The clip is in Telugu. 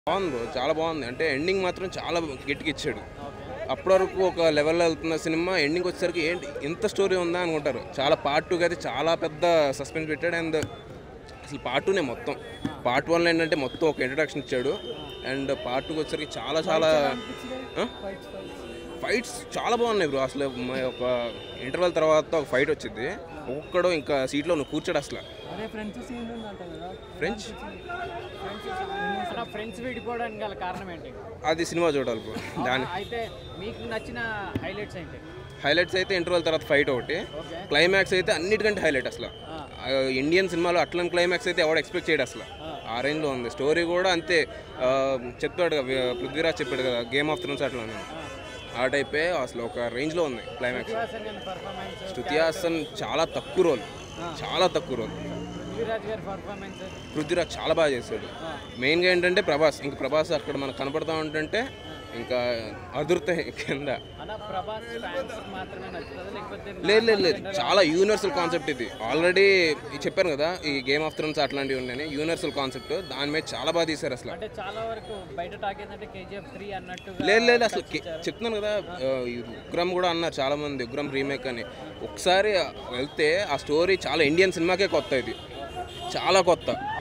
బాగుంది బ్రో చాలా బాగుంది అంటే ఎండింగ్ మాత్రం చాలా గట్టిగా ఇచ్చాడు అప్పటి వరకు ఒక లెవెల్లో వెళ్తున్న సినిమా ఎండింగ్ వచ్చేసరికి ఏంటి ఇంత స్టోరీ ఉందా అనుకుంటారు చాలా పార్ట్ టూకి అయితే చాలా పెద్ద సస్పెన్స్ పెట్టాడు అండ్ అసలు పార్ట్ టూనే మొత్తం పార్ట్ వన్లో ఏంటంటే మొత్తం ఒక ఇంట్రడక్షన్ ఇచ్చాడు అండ్ పార్ట్ టూకి వచ్చేసరికి చాలా చాలా ఫైట్స్ చాలా బాగున్నాయి బ్రో అసలు మ- ఒక ఇంటర్వెల్ తర్వాత ఒక ఫైట్ వచ్చింది ఒక్కడో ఇంకా సీట్లో నువ్వు కూర్చోడు అసలు అదే ఫ్రెండ్స్ సీన్ ఉందంట కదా ఫ్రెంచ్ అలా ఫ్రెండ్స్ విడిపోవడానికి గల కారణం ఏంటి అది సినిమా చూడాలి బ్రో దాని అయితే మీకు నచ్చిన హైలైట్స్ ఏంటి హైలైట్స్ అయితే ఇంటర్వెల్ తర్వాత ఫైట్ ఒకటి ఓకే క్లైమాక్స్ అయితే అన్నిటికంటే హైలైట్ అసలు ఆ, ఇండియన్ సినిమాలో అట్లాంటి క్లైమాక్స్ అయితే ఎవడు ఎక్స్పెక్ట్ చేయడు అసలు ఆ రేంజ్లో ఉంది స్టోరీ కూడా అంతే ఆ, చెప్తాడు కదా వి- పృథ్వీరాజ్ చెప్పాడు కదా గేమ్ ఆఫ్ థ్రోన్స్ అట్లా ఆ టైపే అసలు ఒక రేంజ్లో ఉంది క్లైమాక్స్ హాసన్ గారి పర్ఫార్మెన్స్ శృతి హాసన్ చాలా తక్కువ రోల్ చాలా తక్కువ రోల్ పృథ్వీరాజ్ గారి పర్ఫార్మెన్స్ పృథ్వీరాజ్ చాలా బాగా చేశాడు మెయిన్గా ఏంటంటే ప్రభాస్ ఇంక ప్రభాస్ అక్కడ మనకు కనపడతా ఉంటుంటే ఇంకా అదురుతాయి కింద అలా ప్రభాస్ ఫ్యాన్స్ మాత్రమే నచ్చుతుంది లేకపోతే లేదు లేదు లేదు చాలా యూనివర్సల్ కాన్సెప్ట్ ఇది ఆల్రెడీ చెప్పాను కదా ఈ గేమ్ ఆఫ్ థ్రోన్స్ అట్లాంటివి ఉన్నాయని యూనివర్సల్ కాన్సెప్ట్ దాని మీద చాలా బాగా తీశారు అసలు అంటే చాలా వరకు బయట టాక్ ఏంటంటే కేజీఎఫ్ త్రీ అన్నట్టు లేదు లేదు అసలు కే- చెప్తున్నాను కదా ఆ, ఈ ఉగ్రం కూడా అన్నారు చాలా మంది ఉగ్రం రీమేక్ అని ఒకసారి వెళ్తే ఆ స్టోరీ చాలా ఇండియన్ సినిమాకే కొత్త ఇది చాలా కొత్త